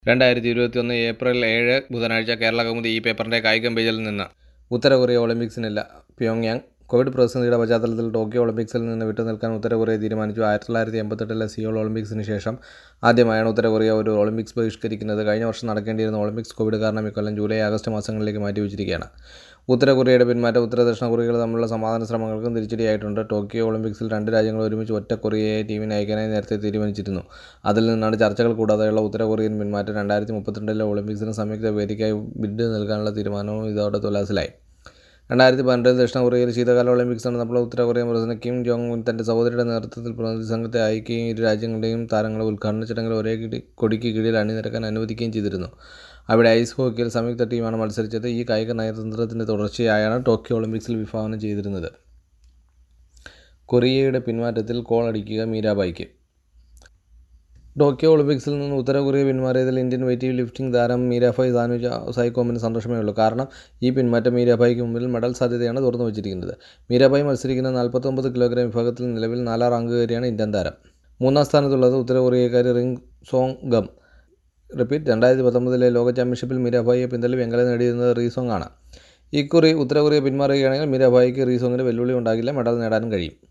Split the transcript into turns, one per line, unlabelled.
രണ്ടായിരത്തി ഇരുപത്തിയൊന്ന് ഏപ്രിൽ ഏഴ് ബുധനാഴ്ച കേരള കൗമുദി ഈ പേപ്പറിന്റെ കായികം പേജിൽ നിന്ന് ഉത്തര കൊറിയ ഒളിമ്പിക്സിനില്ല പ്യോങ്യാങ് കോവിഡ് പ്രതിസന്ധിയുടെ പശ്ചാത്തലത്തിൽ ടോക്കിയോ ഒളിമ്പിക്സിൽ നിന്ന് വിട്ടുനിൽക്കാൻ ഉത്തര കൊറിയ തീരുമാനിച്ചു ആയിരത്തി തൊള്ളായിരത്തി എൺപത്തെട്ടിലെ സിയോൾ ഒളിമ്പിക്സിന് ശേഷം ആദ്യമായാണ് ഉത്തര കൊറിയ ഒരു ഒളിമ്പിക്സ് ബഹിഷ്കരിക്കുന്നത് കഴിഞ്ഞ വർഷം നടക്കേണ്ടിയിരുന്ന ഒളിമ്പിക്സ് കോവിഡ് കാരണം ഇക്കൊല്ലം ജൂലൈ ആഗസ്റ്റ് മാസങ്ങളിലേക്ക് മാറ്റിവെച്ചിരിക്കുകയാണ് ഉത്തര കൊറിയയുടെ പിന്മാറ്റം ഉത്തര ദക്ഷിണ കൊറിയകൾ തമ്മിലുള്ള സമാധാന ശ്രമങ്ങൾക്കും തിരിച്ചടിയായിട്ടുണ്ട് ടോക്കിയോ ഒളിമ്പിക്സിൽ രണ്ട് രാജ്യങ്ങൾ ഒരുമിച്ച് ഒറ്റ കൊറിയയെ ടീമിനെ അയക്കാനായി നേരത്തെ തീരുമാനിച്ചിരുന്നു അതിൽ നിന്നാണ് ചർച്ചകൾ കൂടാതെയുള്ള ഉത്തര കൊറിയൻ പിന്മാറ്റം രണ്ടായിരത്തി മുപ്പത്തിരണ്ടിലെ ഒളിമ്പിക്സിന് സംയുക്ത വേദിക്കായി ബിഡ് നൽകാനുള്ള തീരുമാനവും ഇതോടെ തുലാസിലായി രണ്ടായിരത്തി പന്ത്രണ്ടിൽ ദക്ഷിണ കൊറിയയിൽ ശീതകാല ഒളിമ്പിക്സ് നടന്നപ്പോൾ ഉത്തര Korean president Kim Jong Un തന്റെ സഹോദരിയുടെ നേതൃത്വത്തിൽ പ്രതിനിധി സംഘത്തെ അയക്കുകയും ഇരു രാജ്യങ്ങളുടെയും താരങ്ങളെ ഉദ്ഘാടന ചടങ്ങിൽ ഒരേ കിടി കൊടിക്ക് കീഴിൽ അണിനിരക്കാൻ അനുവദിക്കുകയും ചെയ്തിരുന്നു അവിടെ ഐസ് ഹോക്കിയിൽ സംയുക്ത ടീമാണ് മത്സരിച്ചത് ഈ കായിക നയതന്ത്രത്തിന്റെ തുടർച്ചയായാണ് ടോക്കിയോ ഒളിമ്പിക്സിൽ വിഭാവനം ചെയ്തിരുന്നത് കൊറിയയുടെ പിന്മാറ്റത്തിൽ കോൾ അടിക്കുക മീരാബായിക്ക് ടോക്കിയോ ഒളിമ്പിക്സിൽ നിന്ന് ഉത്തര കൊറിയ പിന്മാറിയതിൽ ഇന്ത്യൻ വെയിറ്റ് ലിഫ്റ്റിംഗ് താരം മീരാഭായ് സാനുജ സായിക്കോമിന് സന്തോഷമേ ഉള്ളൂ കാരണം ഈ പിന്മാറ്റം മീരാഭായിക്ക് മുമ്പിൽ മെഡൽ സാധ്യതയാണ് തുറന്നു വച്ചിരിക്കുന്നത് മീരാഭായ് മത്സരിക്കുന്ന നാൽപ്പത്തൊമ്പത് കിലോഗ്രാം വിഭാഗത്തിൽ നിലവിൽ നാലാം റാങ്കുകാരിയാണ് ഇന്ത്യൻ താരം മൂന്നാം സ്ഥാനത്തുള്ളത് ഉത്തര കൊറിയക്കാരി റിങ് സോങ് ഗം റിപ്പീറ്റ് രണ്ടായിരത്തി പത്തൊമ്പതിലെ ലോക ചാമ്പ്യൻഷിപ്പിൽ മീരാഭായിയെ പിന്തള്ളി വെങ്കലം നേടിയിരുന്നത് റീസോങ് ആണ് ഇക്കുറി ഉത്തര കൊറിയ പിന്മാറുകയാണെങ്കിൽ മീരാഭായിക്ക് റീസോങ്ങിന് വെല്ലുവിളി ഉണ്ടാകില്ല മെഡൽ നേടാനും കഴിയും